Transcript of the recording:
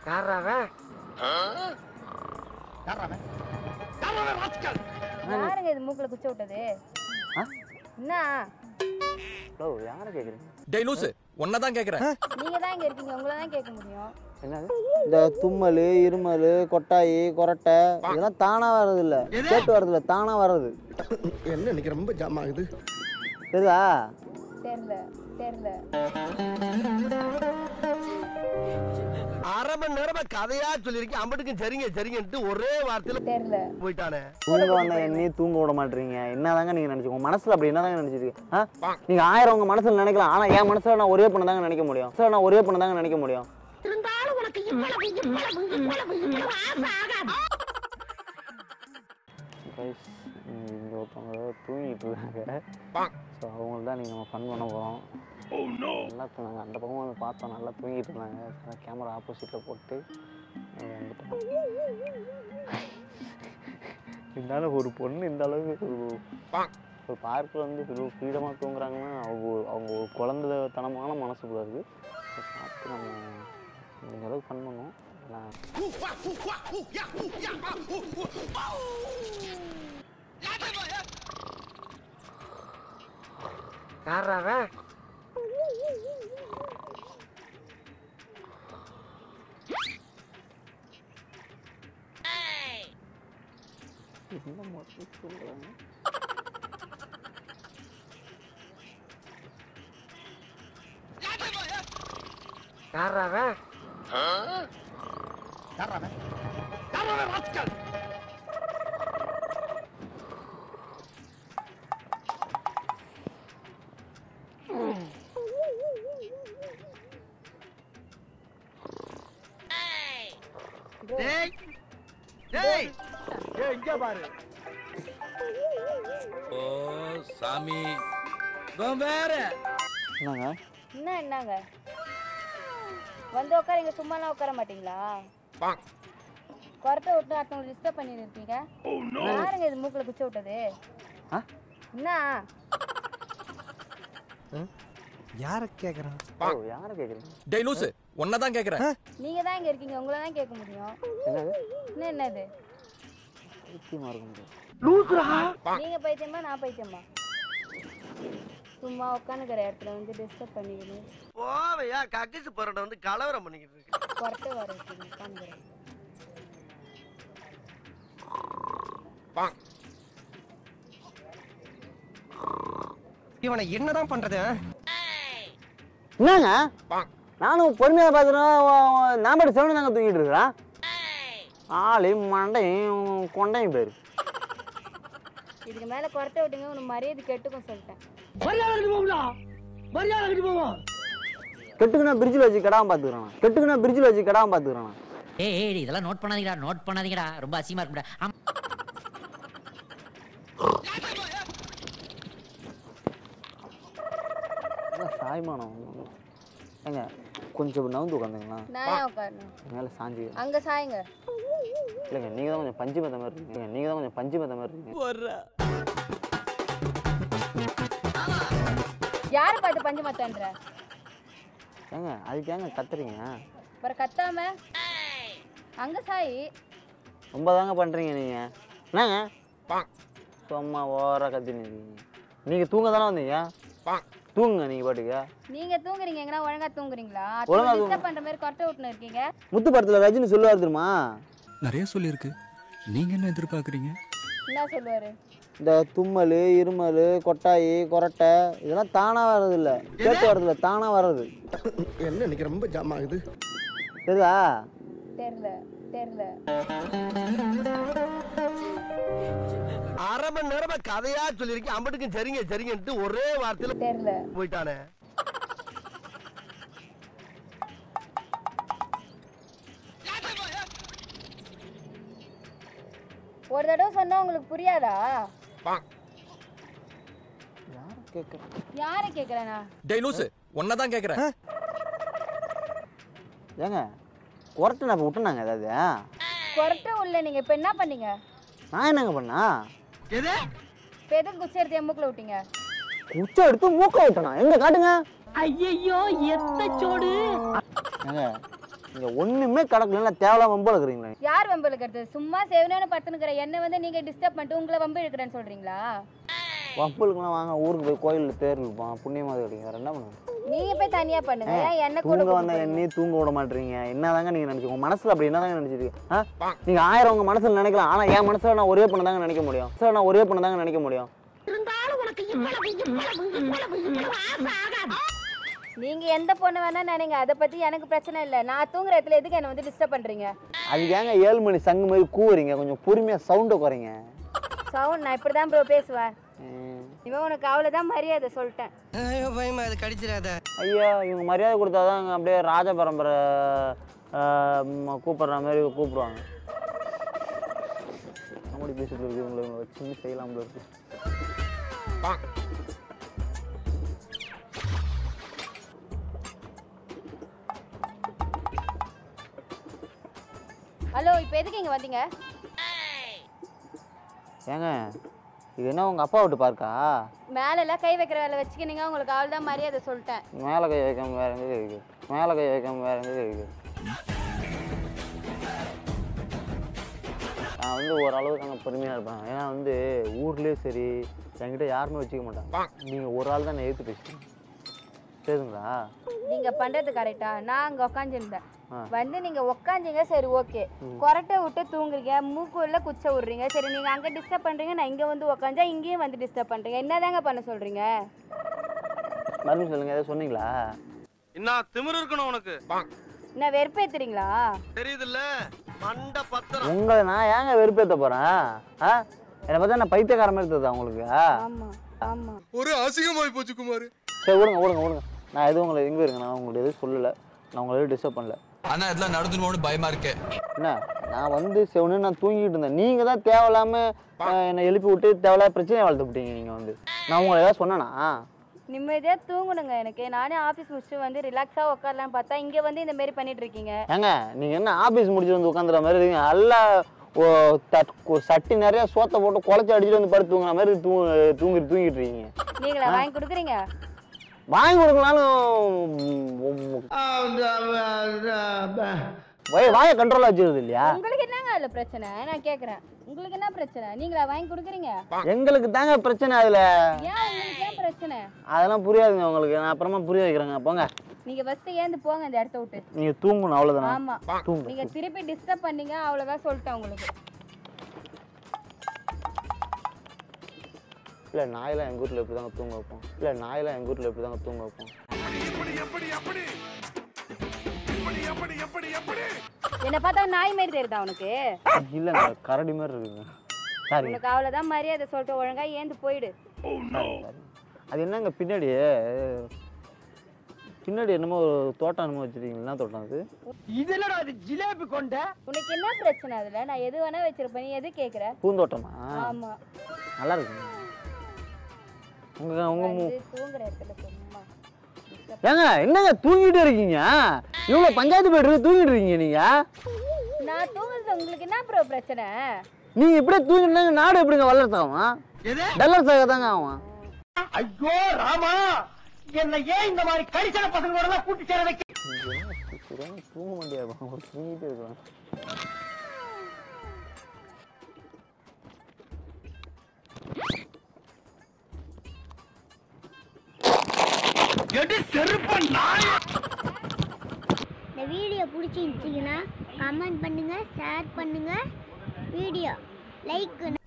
யாருங்க இது மூக்குல குச்ச விட்டது ஆ? என்ன ஹலோ யாரை கேட்குறீங்க டேய் லூசு தான் கேக்குறேன் நீங்க தான் இங்க இருக்கீங்க உங்களை தான் கேட்க முடியும் என்னது இந்த தும்மல் இருமல் கொட்டாயி கொரட்டை இதெல்லாம் தானாக வர்றது இல்லை கேட்டு வர்றது இல்லை தானாக வர்றது என்ன இன்னைக்கு ரொம்ப ஜாம் ஆகுது தெரியுதா தெரியல தெரியல அரை மணி நேரமா கதையா சொல்லிருக்கேன் அம்பட்டுக்கும் சரிங்க சரிங்கன்ட்டு ஒரே வார்த்தையில தெரியல போயிட்டானே தூங்க வந்த என்னையும் தூங்க விட மாட்டீங்க என்னதாங்க நீங்க நினைச்சுக்கோங்க மனசுல அப்படி என்னதாங்க நினைச்சிருக்கீங்க ஆ நீங்க ஆயிரம் உங்க மனசுல நினைக்கலாம் ஆனா என் மனசுல நான் ஒரே பண்ண தாங்க நினைக்க முடியும் சார் நான் ஒரே பண்ண தாங்க நினைக்க முடியும் Guys, இங்க ஒருத்தவங்க தூங்கிட்டு இருக்காங்க ஸோ அவங்களுக்கு தான் நீங்கள் நம்ம ஃபன் பண்ண போகிறோம் நல்லா தூங்க அந்த பக்கம் வந்து பார்த்தோம் நல்லா தூங்கிட்டு இருந்தாங்க கேமரா ஆப்போசிட்டில் போட்டு அஹ் வந்துட்டோம் இருந்தாலும் ஒரு பொண்ணு இந்த அளவுக்கு ஒரு ஒரு பார்க்கில் வந்து ஃப்ரீடமாக தூங்குறாங்கன்னா அவங்க அவங்க ஒரு குழந்தைத்தனமான மனசு போல இருக்குது ஸோ பார்த்து நம்ம முடிஞ்ச அளவுக்கு ஃபன் பண்ணுவோம் நான் என்ன மட்டும் சொல்கிறாங்க டேய் டேய் ஏய் இங்க பாரு ஓ சாமி இவன் வேற என்னங்க என்ன என்னங்க வந்து உட்காருங்க சும்மாலாம் உட்கார மாட்டீங்களா குறத்த விட்டு அடுத்தவங்களை டிஸ்டர்ப் பண்ணி இருக்கீங்க யாருங்க இது மூக்குல குச்ச விட்டது ஆ என்ன யார கேக்குறான் ஓ யாரை கேட்குறீங்க டேய் லூசு தான் கேக்குறேன் நீங்க தான் இங்க இருக்கீங்க உங்களை தான் கேட்க முடியும் என்னது என்ன என்னது பைத்தியமாக இருக்க முடியும் நீங்க பைத்தியமா நான் பைத்தியமா சும்மா உட்காந்துக்கிற இடத்துல வந்து டிஸ்டர்ப் பண்ணிக்கணும் போவையா கக்கிசு போறட வந்து கலவரம் பண்ணிக்கிட்டு இருக்கு குறத்த வர வச்சுக்கணும் உட்காந்துக்கிறேன் இவனை என்னதான் பண்றது என்னங்க நானும் பொறுமையாக பார்த்துருவேன் நான் பாட்டு செவனு தாங்க தூங்கிட்டு இருக்கிறேன் ஆளையும் மண்டையும் கொண்டையும் பேர் இதுக்கு மேல குறத்த விட்டுங்க உனக்கு மரியாதை கெட்டுக்கும் சொல்லிட்டேன் கெட்டுக்குன்னா பிரிட்ஜில் வச்சு கடாம பார்த்துக்கிறேன் கெட்டுக்குன்னா பிரிட்ஜில் வச்சு கடாம பார்த்துக்கிறேன் ஏய் ஏய் இதெல்லாம் நோட் பண்ணாதீங்கடா நோட் பண்ணாதீங்கடா ரொம்ப அசிங்கமா இருக்கும்டா ஆமா சாய்மானம் ஏங்க கொஞ்சம் நவுந்து உட்காந்துங்களா நான் ஏன் உட்காரணும் மேலே சாஞ்சி அங்க சாயுங்க இல்லைங்க நீங்கள் தான் கொஞ்சம் பஞ்சு மத்த மாதிரி இருக்கீங்க நீங்கள் தான் கொஞ்சம் பஞ்சு மத்த மாதிரி இருக்கீங்க யாரை பார்த்து பஞ்சு மத்தன்ற ஏங்க அதுக்கு ஏங்க கத்துறீங்க அப்புறம் கத்தாம அங்க சாய் ரொம்ப தாங்க பண்ணுறீங்க நீங்கள் என்னங்க சும்மா ஓவராக கத்தின்னு இருக்கீங்க நீங்கள் தூங்க தானே வந்தீங்க தூங்குங்க நீங்கள் பாட்டுக்கு நீங்க தூங்குறீங்க எங்கன்னா ஒழுங்கா தூங்குறீங்களா ஒழுங்கா டிஸ்டர்ப் பண்ற மாதிரி குறட்ட விட்டுன்னு இருக்கீங்க முத்து படத்தில் ரஜினி சொல்லுவார் தெரியுமா நிறைய சொல்லியிருக்கு நீங்க என்ன எதிர்பார்க்குறீங்க என்ன சொல்லுவாரு இந்த தும்மல் இருமல் கொட்டாயி கொரட்டை இதெல்லாம் தானாக வர்றது இல்லை கேட்டு வர்றது இல்லை தானாக வர்றது என்ன இன்னைக்கு ரொம்ப ஜாம் ஆகுது தெரியுதா தெரியல தெரியல அரை மணி நேரமா கதையா சொல்லிருக்கேன் அம்பட்டுக்கும் சரிங்க சரிங்கன்ட்டு ஒரே வார்த்தையில தெரியல போயிட்டானே ஒரு தடவை சொன்னா உங்களுக்கு புரியாதா யாரை கேட்குறேன் யாரை கேக்குறேனா டேய் லூசு தான் கேக்குறேன் ஏங்க கொரட்டை நான் இப்போ விட்டுனாங்க ஏதாவது குறட்ட உள்ள நீங்க இப்ப என்ன பண்ணீங்க நான் என்னங்க பண்ணா எது இப்ப எதுக்கு குச்சி எடுத்து என் மூக்குல விட்டீங்க குச்சை எடுத்து மூக்க விட்டனா எங்க காட்டுங்க ஐயோ எத்த சோடு ஏங்க இங்கே ஒன்றுமே கிடக்கல தேவையில்லாம வம்பு இருக்கிறீங்களா யார் வம்பு இழுக்கிறது சும்மா சேவனான பத்துனுக்கிற என்ன வந்து நீங்க டிஸ்டர்ப் பண்ணிட்டு உங்களை வம்பு இழுக்கிறேன்னு சொல்றீங்களா வம்புலுக்குலாம் வாங்க ஊருக்கு போய் கோயிலில் தேர் இருப்போம் புண்ணியமாக கிடைக்கும் வேறு என்ன பண்ணுங்க நீங்க போய் தனியா பண்ணுங்க ஏன் என்ன கூட தூங்க வந்த என்னையும் தூங்க விட மாட்டீங்க என்னதாங்க நீங்க நினைச்சு உங்க மனசுல அப்படி என்னதாங்க நினைச்சிட்டு ஆ நீங்க ஆயிரம் உங்க மனசுல நினைக்கலாம் ஆனா என் மனசுல நான் ஒரே பண்ண தாங்க நினைக்க முடியும் சார் நான் ஒரே பண்ண தாங்க நினைக்க முடியும் நீங்க எந்த பொண்ணு வேணா நினைங்க அதை பத்தி எனக்கு பிரச்சனை இல்ல நான் தூங்குற இடத்துல எதுக்கு என்ன வந்து டிஸ்டர்ப் பண்றீங்க அதுக்கு ஏங்க ஏழு மணி சங்கு மாதிரி கூவுறீங்க கொஞ்சம் பொறுமையா சவுண்டை குறைங்க சவுண்ட் நான் இப்படிதான் ப்ரோ பேசுவேன் ம். இவன் உனக்கு அவ்வளவுதான் மரியாதை சொல்லிட்டேன் ஐயோ பயமா அது கடிச்சிடாத ஐயா இவங்க மரியாதை கொடுத்தாதான் அப்படியே ராஜ பரம்பரை ஆ, ம், கூப்பிடுற மாதிரி கூப்பிடுவாங்க நம்மடி பேசிட்டு இருக்கு இவங்களை இவங்களை வச்சு செய்யலாம் இருக்கு ஹலோ இப்போ எதுக்கு இங்க வந்தீங்க ஏங்க இது என்ன உங்க அப்பா விட்டு பார்க்கா மேல எல்லாம் கை வைக்கிற வேலை வச்சுக்கினீங்க உங்களுக்கு அவ்வளவுதான் மரியாதை சொல்லிட்டேன் மேலே கை வைக்காம வேற எங்கே கை வைக்க மேலே கை வைக்காம வேற எங்கே கை வைக்க நான் வந்து ஓரளவுக்கு அங்கே பொறுமையாக இருப்பேன் ஏன்னா வந்து ஊர்லேயே சரி என்கிட்ட யாருமே வச்சுக்க மாட்டாங்க நீங்கள் ஒரு ஆள் தான் என்னை எதிர்த்து பேசுறீங்க சரிங்களா நீங்க பண்றது கரெக்டா நான் அங்க உட்காந்துருந்தேன் ஆ. வந்து நீங்க உட்காந்தீங்க சரி ஓகே கொரட்டை விட்டு தூங்குறீங்க மூக்குள்ள குச்ச விடுறீங்க சரி நீங்க அங்க டிஸ்டர்ப் பண்றீங்க நான் இங்க வந்து உட்காந்தா இங்கேயும் வந்து டிஸ்டர்ப் பண்றீங்க என்னதாங்க பண்ண சொல்றீங்க மறுபடியும் சொல்லுங்கள் ஏதாவது சொன்னீங்களா என்ன திமிரு இருக்கணும் உனக்கு என்ன வெறுப்பேத்துறீங்களா தெரியுதுல்ல மண்ட பத்திரம் உங்களை நான் ஏங்க வெறுப்பேற்ற போகிறேன் ஆ என்னை பார்த்தா நான் பைத்தியக்கார மாதிரி தெரியுதா உங்களுக்கு ஆமா ஆமா ஒரு அசிங்கமாய் போச்சு குமார் சரி விடுங்க விடுங்க விடுங்க நான் எதுவும் உங்களை எங்கே இருங்க நான் உங்களுக்கு எதுவும் சொல்லலை நான் உங்களை எதுவும் டிஸ்டர்ப் பண்ணல அண்ணா இதெல்லாம் நடந்துன்னு பயமா இருக்கே என்ன நான் வந்து செவனு நான் தூங்கிட்டு இருந்தேன் நீங்க தான் தேவையில்லாம அஹ், என்னை எழுப்பி விட்டு தேவையில்லாத பிரச்சனையை வளர்த்து விட்டீங்க நீங்க வந்து நான் உங்களை ஏதாவது சொன்னேனா நிம்மதியா தூங்கணுங்க எனக்கு நானே ஆபீஸ் முடிச்சுட்டு வந்து ரிலாக்ஸா உட்காரலாம் பார்த்தா இங்க வந்து இந்த மாதிரி பண்ணிட்டு இருக்கீங்க ஏங்க நீங்க என்ன ஆபீஸ் முடிச்சுட்டு வந்து உட்காந்துற மாதிரி இருக்கீங்க நல்லா ஓ, தட்- ஒரு சட்டி நிறைய சோத்தை போட்டு குழச்சி அடிச்சுட்டு வந்து படுத்து தூங்குற மாதிரி தூ தூங்கி தூங்கிட்டு இருக்கீங்க நீங்களா வாங்கி கொடுக்குறீங்க வாங்கி கொடுக்கலாலும் வய வாயை கண்ட்ரோலாக வச்சுருது இல்லையா உங்களுக்கு என்னங்க அதுல பிரச்சனை நான் கேக்குறேன் உங்களுக்கு என்ன பிரச்சனை நீங்களா வாங்கி கொடுக்குறீங்க எங்களுக்கு தாங்க பிரச்சனை அதுல ஏன் உங்களுக்கு ஏன் பிரச்சனை அதெல்லாம் புரியாதுங்க உங்களுக்கு நான் அப்புறமா புரிய வைக்கிறேங்க போங்க நீங்க ஃபர்ஸ்ட் ஏந்து போங்க இந்த இடத்த விட்டு நீங்க தூங்கணும் அவ்வளவுதானா ஆமா தூங்கு நீங்க திருப்பி டிஸ்டர்ப் பண்ணீங்க அவ்வளவுதான் சொல்லிட்டேன் உங்களுக்கு இல்லை நாயெல்லாம் எங்கள் வீட்டில் எப்படி தாங்க தூங்க வைப்போம் இல்லை நாயெல்லாம் எங்கள் வீட்டில் எப்படி தாங்க தூங்க வைப்போம் என்ன பார்த்தா நாய் மாதிரி தெரியுதா உனக்கு இல்லைங்க கரடி மாதிரி இருக்குங்க சாரி உனக்கு அவ்வளவுதான் மரியாதை சொல்லிட்டு ஒழுங்கா ஏந்து போயிடு அது என்னங்க பின்னாடி பின்னாடி என்னமோ ஒரு தோட்டம் என்னமோ வச்சிருக்கீங்க என்ன தோட்டம் அது இது என்னடா அது ஜிலேபி கொண்ட உனக்கு என்ன பிரச்சனை அதுல நான் எது வேணா வச்சிருப்பேன் நீ எது கேக்குற பூந்தோட்டமா ஆமா நல்லா இருக்குங்க உங்க உங்க மூ வந்து தூங்குற இடத்துல சும்மா disturb ஏங்க என்னங்க தூங்கிட்டே இருக்கீங்க இவ்வளோ பஞ்சாயத்து போயிட்டு தூங்கிட்டு இருக்கீங்க நீங்க நான் தூங்குறது உங்களுக்கு என்ன ப்ரோ பிரச்சனை நீங்க இப்படியே தூங்கிட்டு நாடு எப்படிங்க வளர்த்தாகும் எது டல்லர்ஸ் ஆக தாங்க ஆகும் ஐயோ ராமா என்ன ஏன் இந்த மாதிரி கடிச்சன பசங்களோட எல்லாம் கூட்டி சேர வைக்க தூங்க முடியாது ஒரு தூங்கிட்டே இருக்கலாம் எடு செருப்ப நாய இந்த வீடியோ பிடிச்சிருந்துச்சிங்கன்னா கமெண்ட் பண்ணுங்கள் ஷேர் பண்ணுங்கள் வீடியோ லைக்